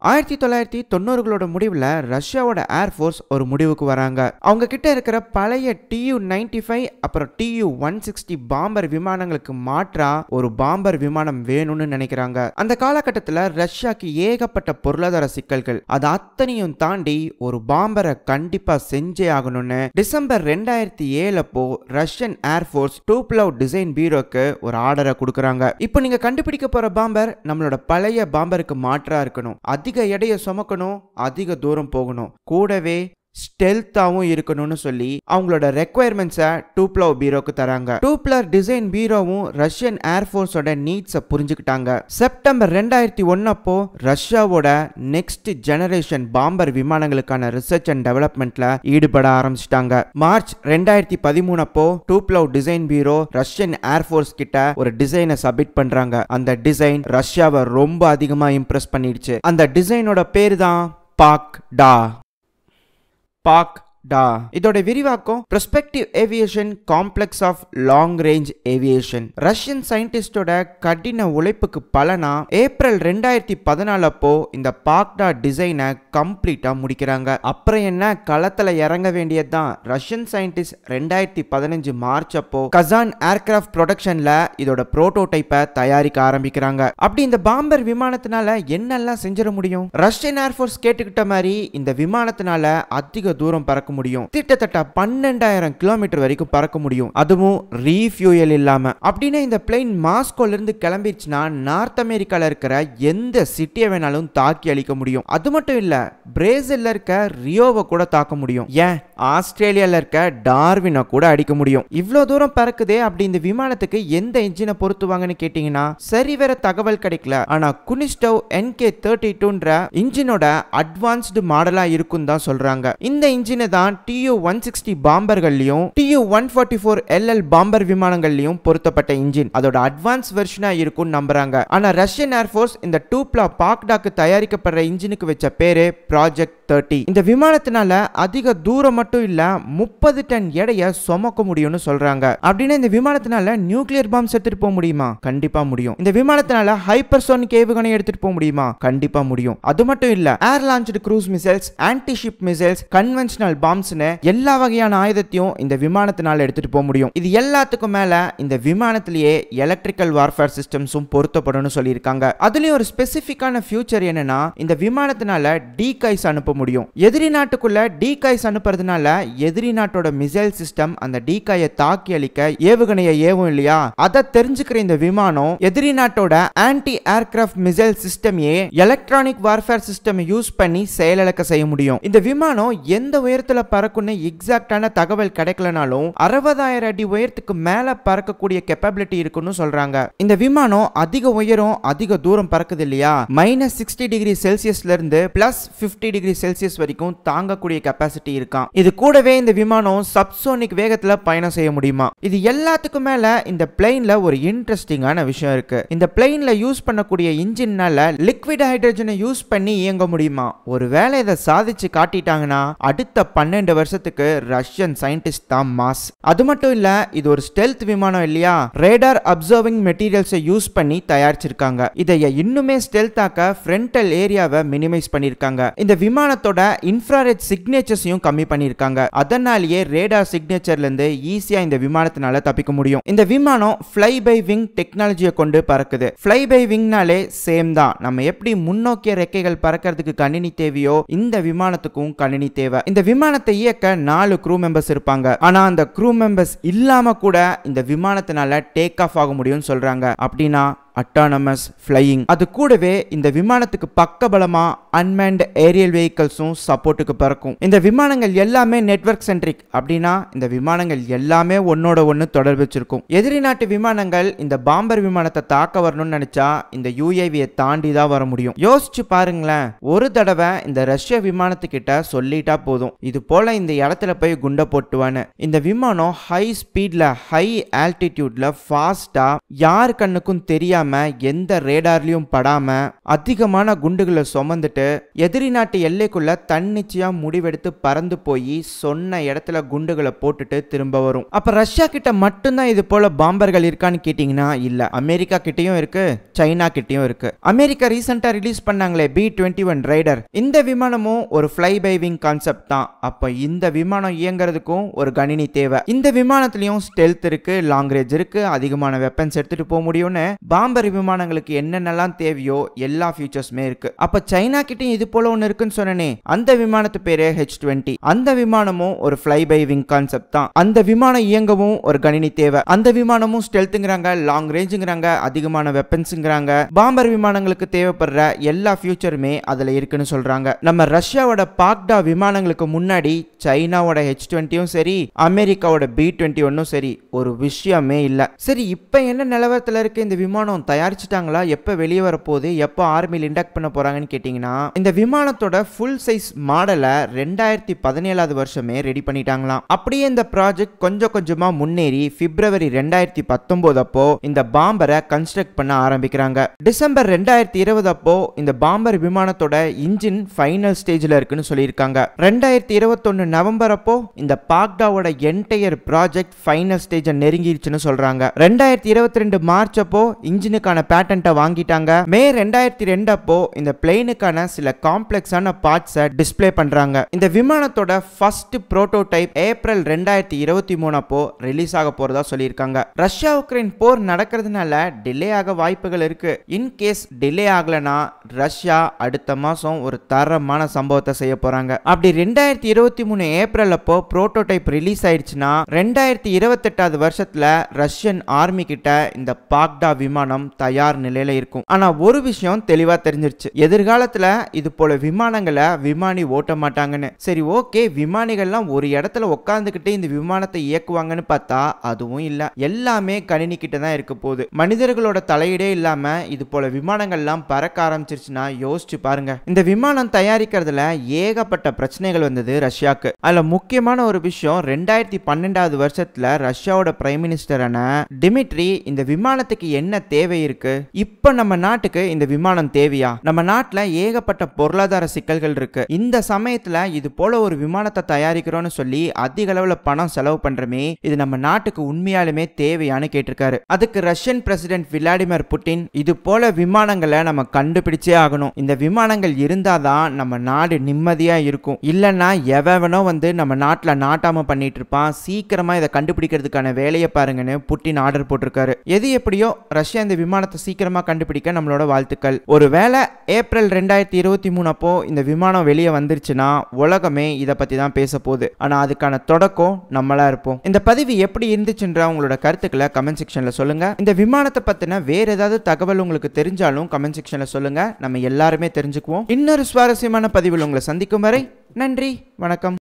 ஆயிரத்தி தொள்ளாயிரத்தி தொண்ணூறுகளோட முடிவில் ரஷ்யாவோட ஏர்ஃபோர்ஸ் ஒரு முடிவுக்கு வராங்க அவங்க கிட்ட இருக்கிற பழைய டியூ நைன்டி ஃபைவ் அப்புறம் டியூ ஒன் சிக்ஸ்டி பாம்பர் விமானங்களுக்கு மாற்றா ஒரு பாம்பர் விமானம் வேணும்னு நினைக்கிறாங்க அந்த காலகட்டத்தில் ரஷ்யாக்கு ஏகப்பட்ட பொருளாதார சிக்கல்கள் அது அத்தனையும் தாண்டி ஒரு பாம்பரை கண்டிப்பா செஞ்சே ஆகணும்னு டிசம்பர் ரெண்டாயிரத்தி ஏழப்போ ரஷ்யன் ஏர்ஃபோர்ஸ் டூப்லவ் டிசைன் பீரோக்கு ஒரு ஆர்டரை கொடுக்குறாங்க இப்போ நீங்க கண்டுபிடிக்க போற பாம்பர் நம்மளோட பழைய பாம்பருக்கு மாற்றா இருக்கணும் அதிக எடையை சுமக்கணும் அதிக தூரம் போகணும் கூடவே ஸ்டெல்த்தாவும் இருக்கணும்னு சொல்லி அவங்களோட ரெக்குவயர்மெண்ட்ஸை டூப்லவ் பீரோக்கு தராங்க டூப்லர் டிசைன் பீரோவும் ரஷ்யன் ஏர்ஃபோர்ஸோட நீட்ஸை புரிஞ்சுக்கிட்டாங்க செப்டம்பர் ரெண்டாயிரத்தி ஒன்னப்போ ரஷ்யாவோட நெக்ஸ்ட் ஜெனரேஷன் பாம்பர் விமானங்களுக்கான ரிசர்ச் அண்ட் டெவலப்மெண்ட்ல ஈடுபட ஆரம்பிச்சிட்டாங்க மார்ச் ரெண்டாயிரத்தி பதிமூணப்போ Tupolev design bureau Russian air force கிட்ட ஒரு டிசைனை சப்மிட் பண்றாங்க அந்த டிசைன் ரஷ்யாவை ரொம்ப அதிகமா இம்ப்ரெஸ் பண்ணிடுச்சு அந்த டிசைனோட பேர் தான் பாக் டா பாக் டா இதோட விரிவாக்கம் prospective aviation complex of long range aviation Russian சயின்டிஸ்டோட கடின உழைப்புக்கு பலனா ஏப்ரல் ரெண்டாயிரத்தி பதினாலு அப்போ இந்த பாக்டா டிசைனை கம்ப்ளீட்டா முடிக்கிறாங்க அப்புறம் என்ன களத்துல இறங்க வேண்டியதுதான் ரஷ்யன் சயின்டிஸ்ட் ரெண்டாயிரத்தி பதினஞ்சு மார்ச் அப்போ கசான் ஏர்கிராஃப்ட் ப்ரொடக்ஷன்ல இதோட புரோட்டோடைப்பை தயாரிக்க ஆரம்பிக்கிறாங்க அப்படி இந்த பாம்பர் விமானத்தினால என்னெல்லாம் செஞ்சிட முடியும் ரஷ்யன் ஏர்ஃபோர்ஸ் கேட்டுக்கிட்ட மாதிரி இந்த விமானத்தினால அதிக தூரம் பறக்க முடியும் கிட்டத்தட்ட பன்னெண்டாயிரம் கிலோமீட்டர் வரைக்கும் பறக்க முடியும் அதுவும் ரீஃபியூயல் இல்லாம அப்படின்னா இந்த பிளேன் மாஸ்கோல இருந்து கிளம்பிடுச்சுன்னா நார்த் அமெரிக்கால இருக்கிற எந்த சிட்டியை வேணாலும் தாக்கி அழிக்க முடியும் அது மட்டும் இல்ல பிரேசில்ல இருக்க ரியோவை கூட தாக்க முடியும் ஏன் ஆஸ்திரேலியால இருக்க டார்வினை கூட அடிக்க முடியும் இவ்வளோ தூரம் பறக்குதே அப்படி இந்த விமானத்துக்கு எந்த இன்ஜினை பொருத்துவாங்கன்னு கேட்டீங்கன்னா சரி வேற தகவல் கிடைக்கல ஆனா குனிஸ்டவ் என்கே தேர்ட்டி டூன்ற இன்ஜினோட அட்வான்ஸ்டு மாடலா இருக்கும் தான் சொல்றாங்க இந்த இன்ஜினை தான் டியூ ஒன் சிக்ஸ்டி பாம்பர்கள்லயும் Tu one forty four LL bomber விமானங்கள்லயும் பொருத்தப்பட்ட இன்ஜின் அதோட அட்வான்ஸ் வெர்ஷனா இருக்கும் நம்புறாங்க ஆனா ரஷ்யன் ஏர்ஃபோர்ஸ் இந்த டூப்லா பாக்டாக்கு தயாரிக்கப்படுற இன்ஜினுக்கு வச்ச பேரு ப்ராஜெக்ட் தேர்ட்டி இந்த விமானத்தினால அதிக தூரம் மட்டும் இல்ல முப்பது டன் எடைய சுமக்க முடியும்னு சொல்றாங்க அப்படின்னா இந்த விமானத்தினால நியூக்ளியர் பாம்ஸ் எடுத்துட்டு போக முடியுமா கண்டிப்பா முடியும் இந்த விமானத்தினால ஹைப்பர்சோனிக் ஏவுகணை எடுத்துட்டு போக முடியுமா கண்டிப்பா முடியும் அது மட்டும் இல்ல air launched cruise missiles anti ship missiles conventional பாம்ஸ்னு எல்லா வகையான ஆயுதத்தையும் இந்த விமானத்தினால எடுத்துட்டு போக முடியும் இது எல்லாத்துக்கும் மேல இந்த விமானத்திலேயே எலக்ட்ரிக்கல் வார்ஃபேர் சிஸ்டம்ஸும் பொருத்தப்படும்னு சொல்லியிருக்காங்க அதுலயும் ஒரு ஸ்பெசிஃபிக்கான ஃபியூச்சர் என்னன்னா இந்த விமானத்தினால டீகைஸ் அனுப்ப முடியும் எதிரி நாட்டுக்குள்ள டீகைஸ் அனுப்புறதுனால எதிரி நாட்டோட மிசைல் சிஸ்டம் அந்த டீகாயை தாக்கி அழிக்க ஏவுகணையை ஏவும் இல்லையா அதை தெரிஞ்சுக்கிற இந்த விமானம் எதிரி நாட்டோட ஆன்டி ஏர்கிராஃப்ட் மிசைல் சிஸ்டமையே எலக்ட்ரானிக் வார்ஃபேர் சிஸ்டம் யூஸ் பண்ணி செயலிழக்க செய்ய முடியும் இந்த விமானம் எந்த உயரத்துல பறக்கும்னு எக்ஸாக்டான தகவல் கிடைக்கலனாலும் அறுபதாயிரம் அடி உயரத்துக்கு மேல பறக்கக்கூடிய கெப்பபிலிட்டி இருக்குன்னு சொல்றாங்க இந்த விமானம் அதிக உயரம் அதிக தூரம் பறக்குது இல்லையா மைனஸ் சிக்ஸ்டி டிகிரி செல்சியஸ்ல இருந்து பிளஸ் பிப்டி டிகிரி செல்சியஸ் வரைக்கும் தாங்கக்கூடிய கெப்பாசிட்டி இருக்கான் இது கூடவே இந்த விமானம் சப்சோனிக் வேகத்துல பயணம் செய்ய முடியுமா இது எல்லாத்துக்கும் மேல இந்த பிளெயின்ல ஒரு இன்ட்ரெஸ்டிங்கான விஷயம் இருக்கு இந்த பிளெயின்ல யூஸ் பண்ணக்கூடிய இன்ஜின்னால லிக்விட் ஹைட்ரஜனை யூஸ் பண்ணி இயங்க முடியுமா ஒருவேளை இதை சாதிச்சு காட்டிட்டாங்கன்னா அடுத்த பன்னெண்டு வருஷத்துக்கு ரஷ்யன் சயின்டிஸ்ட் தான் மாஸ் அது மட்டும் இல்ல இது ஒரு ஸ்டெல்த் விமானம் இல்லையா ரேடார் அப்சர்விங் மெட்டீரியல்ஸை யூஸ் பண்ணி தயாரிச்சிருக்காங்க இதை இன்னுமே ஸ்டெல்த்தாக்க ஃப்ரண்டல் ஏரியாவை மினிமைஸ் பண்ணிருக்காங்க இந்த விமானத்தோட இன்ஃப்ராரெட் சிக்னேச்சர்ஸையும் கம்மி பண்ணிருக்காங்க அதனாலேயே ரேடார் சிக்னேச்சர்ல இருந்து ஈஸியா இந்த விமானத்தினால தப்பிக்க முடியும் இந்த விமானம் ஃப்ளை பை விங் டெக்னாலஜியை கொண்டு பறக்குது ஃப்ளை பை விங்னாலே சேம் தான் நம்ம எப்படி முன்னோக்கிய ரெக்கைகள் பறக்கிறதுக்கு கணினி தேவையோ இந்த விமானத்துக்கும் கணினி தேவை இந்த விமானத்தை இயக்க நாலு க்ரூ மெம்பர்ஸ் இருப்பாங்க ஆனா அந்த க்ரூ மெம்பர்ஸ் இல்லாம கூட இந்த விமானத்தினால டேக் ஆஃப் ஆக முடியும்னு சொல்றாங்க அப்படின்னா அட்டானமஸ் ஃப்ளையிங் அது கூடவே இந்த விமானத்துக்கு பக்கபலமா அன்மேண்ட் ஏரியல் வெஹிக்கல்ஸும் சப்போர்ட்டுக்கு பறக்கும் இந்த விமானங்கள் எல்லாமே நெட்வொர்க் சென்ட்ரிக் அப்படின்னா இந்த விமானங்கள் எல்லாமே ஒன்னோட ஒன்று தொடர்பு வச்சிருக்கும் எதிரி நாட்டு விமானங்கள் இந்த பாம்பர் விமானத்தை தாக்க வரணும்னு நினைச்சா இந்த யூஏவியை தாண்டி தான் வர முடியும் யோசிச்சு பாருங்களேன் ஒரு தடவை இந்த ரஷ்ய விமானத்துக்கிட்ட சொல்லிட்டா போதும் இது போல இந்த இடத்துல போய் குண்டை போட்டுவான்னு இந்த விமானம் ஹை ஸ்பீட்ல ஹை ஆல்டிடியூட்ல ஃபாஸ்டா யார் கண்ணுக்கும் தெரியாம இல்லாம எந்த ரேடார்லயும் படாம அதிகமான குண்டுகளை சுமந்துட்டு எதிரி நாட்டு எல்லைக்குள்ள தன்னிச்சையா முடிவெடுத்து பறந்து போய் சொன்ன இடத்துல குண்டுகளை போட்டுட்டு திரும்ப வரும் அப்ப ரஷ்யா கிட்ட மட்டும்தான் இது போல பாம்பர்கள் இருக்கான்னு கேட்டீங்கன்னா இல்ல அமெரிக்கா கிட்டயும் இருக்கு சைனா கிட்டயும் இருக்கு அமெரிக்கா ரீசெண்டா ரிலீஸ் பண்ணாங்களே பி டுவெண்ட்டி ஒன் ரைடர் இந்த விமானமும் ஒரு ஃப்ளை பை விங் கான்செப்ட் தான் அப்ப இந்த விமானம் இயங்குறதுக்கும் ஒரு கணினி தேவை இந்த விமானத்திலயும் ஸ்டெல்த் இருக்கு லாங் ரேஞ்ச் இருக்கு அதிகமான வெப்பன்ஸ் எடுத்துட்டு போக முடியும்னு பாம்பர் விமானங்களுக்கு என்னென்னலாம் தேவையோ எல்லா ஃபியூச்சர்ஸுமே இருக்கு அப்ப சைனா கிட்டயும் இது போல ஒன்று இருக்குன்னு சொன்னனே அந்த விமானத்து பேரு ஹெச் டுவெண்ட்டி அந்த விமானமும் ஒரு ஃப்ளை பை விங் கான்செப்ட் தான் அந்த விமானம் இயங்கவும் ஒரு கணினி தேவை அந்த விமானமும் ஸ்டெல்த்துங்கிறாங்க லாங் ரேஞ்சுங்கிறாங்க அதிகமான வெப்பன்ஸுங்கிறாங்க பாம்பர் விமானங்களுக்கு தேவைப்படுற எல்லா ஃபியூச்சருமே அதுல இருக்குன்னு சொல்றாங்க நம்ம ரஷ்யாவோட பாக்டா விமானங்களுக்கு முன்னாடி சைனாவோட ஹெச் டுவெண்ட்டியும் சரி அமெரிக்காவோட பி டுவெண்ட்டி ஒன்னும் சரி ஒரு விஷயமே இல்ல சரி இப்போ என்ன நிலவரத்தில் இருக்கு இந்த விமானம் தயாரிச்சிட்டாங்களா எப்போ வெளியே வரப்போகுது எப்போ ஆர்மியில் இண்டக்ட் பண்ண போறாங்கன்னு கேட்டிங்கன்னா இந்த விமானத்தோட ஃபுல் சைஸ் மாடலை ரெண்டாயிரத்தி பதினேழாவது வருஷமே ரெடி பண்ணிட்டாங்களாம் அப்படியே இந்த ப்ராஜெக்ட் கொஞ்சம் கொஞ்சமா முன்னேறி பிப்ரவரி ரெண்டாயிரத்தி பத்தொன்பது அப்போ இந்த பாம்பரை கன்ஸ்ட்ரக்ட் பண்ண ஆரம்பிக்கிறாங்க டிசம்பர் ரெண்டாயிரத்தி இருபது அப்போ இந்த பாம்பர் விமானத்தோட இன்ஜின் ஃபைனல் ஸ்டேஜில் இருக்குன்னு சொல்லியிருக்காங்க ரெண்டாயிரத்தி இருபத்தொன்னு நவம்பர் அப்போ இந்த பாக்டாவோட என்டையர் ப்ராஜெக்ட் ஃபைனல் ஸ்டேஜை நெருங்கிருச்சுன்னு சொல்றாங்க ரெண்டாயிரத்தி இருபத்தி ரெண்டு மார்ச் அப்போ இன்ஜினுக்கான பேட்டன்ட்டை வாங்கிட்டாங்க மே ரெண்டாயிரத்தி ரெண்டு அப்போ இந்த பிளெயினுக்கான சில காம்ப்ளெக்ஸான பார்ட்ஸை டிஸ்ப்ளே பண்றாங்க இந்த விமானத்தோட ஃபர்ஸ்ட் புரோட்டோடைப் ஏப்ரல் ரெண்டாயிரத்தி இருபத்தி மூணு அப்போ ரிலீஸ் ஆக போறதா சொல்லியிருக்காங்க ரஷ்யா உக்ரைன் போர் நடக்கிறதுனால டிலே ஆக வாய்ப்புகள் இருக்கு இன் கேஸ் டிலே ஆகலனா ரஷ்யா அடுத்த மாசம் ஒரு தரமான சம்பவத்தை செய்ய போறாங்க அப்படி ரெண்டாயிரத்தி இருபத்தி மூணு ஏப்ரல் அப்போ புரோட்டோடைப் ரிலீஸ் ஆயிடுச்சுன்னா ரெண்டாயிரத்தி இருபத்தெட்டாவது வருஷத்துல ரஷ்யன் ஆர்மி கிட்ட இந்த பாக்டா விமானம் தயார் நிலையில இருக்கும் ஆனா ஒரு விஷயம் தெளிவா தெரிஞ்சிருச்சு எதிர்காலத்துல இது போல விமானங்களை விமானி ஓட்ட மாட்டாங்கன்னு சரி ஓகே விமானிகள்லாம் ஒரு இடத்துல உட்காந்துக்கிட்டு இந்த விமானத்தை இயக்குவாங்கன்னு பார்த்தா அதுவும் இல்ல எல்லாமே கணினி கிட்ட தான் இருக்க போகுது மனிதர்களோட தலையீடே இல்லாம இது போல விமானங்கள்லாம் பறக்க ஆரம்பிச்சிருச்சுன்னா யோசிச்சு பாருங்க இந்த விமானம் தயாரிக்கிறதுல ஏகப்பட்ட பிரச்சனைகள் வந்தது ரஷ்யாக்கு அதுல முக்கியமான ஒரு விஷயம் ரெண்டாயிரத்தி பன்னெண்டாவது வருஷத்துல ரஷ்யாவோட பிரைம் மினிஸ்டரான டிமிட்ரி இந்த விமானத்துக்கு என்ன தேவை இருக்கு இப்ப நம்ம நாட்டுக்கு இந்த விமானம் தேவையா நம்ம நாட்டுல ஏகப்பட்ட பொருளாதார சிக்கல்கள் இருக்கு இந்த சமயத்துல இது போல ஒரு விமானத்தை தயாரிக்கிறோம்னு சொல்லி அதிக அளவுல பணம் செலவு பண்றமே இது நம்ம நாட்டுக்கு உண்மையாலுமே தேவையான்னு கேட்டிருக்காரு அதுக்கு ரஷ்யன் பிரசிடென்ட் விளாடிமிர் புட்டின் இது போல விமானங்களை நம்ம கண்டுபிடிச்சே ஆகணும் இந்த விமானங்கள் இருந்தாதான் நம்ம நாடு நிம்மதியா இருக்கும் இல்லைன்னா எவனோ வந்து நம்ம நாட்டில் நாட்டாம பண்ணிட்டு இருப்பான் சீக்கிரமா இதை கண்டுபிடிக்கிறதுக்கான வேலையை பாருங்கன்னு புட்டின் ஆர்டர் போட்டிருக்காரு எது எப்படியோ ரஷ்யா இந்த விமானத்தை சீக்கிரமா கண்டுபிடிக்க நம்மளோட வாழ்த்துக்கள் ஒருவேளை ஏப்ரல் ரெண்டாயிரத்தி இருபத்தி மூணு அப்போ இந்த விமானம் வெளியே வந்துருச்சுன்னா உலகமே இதை பத்தி தான் பேச போகுது ஆனா அதுக்கான தொடக்கம் நம்மளா இருப்போம் இந்த பதிவு எப்படி இருந்துச்சுன்ற உங்களோட கருத்துக்களை கமெண்ட் செக்ஷன்ல சொல்லுங்க இந்த விமானத்தை பத்தின வேற ஏதாவது தகவல் உங்களுக்கு தெரிஞ்சாலும் கமெண்ட் செக்ஷன்ல சொல்லுங்க நம்ம எல்லாருமே தெரிஞ்சுக்குவோம் இன்னொரு சுவாரஸ்யமான பதிவில் உங்களை சந்திக்கும் வரை நன்றி வணக்கம்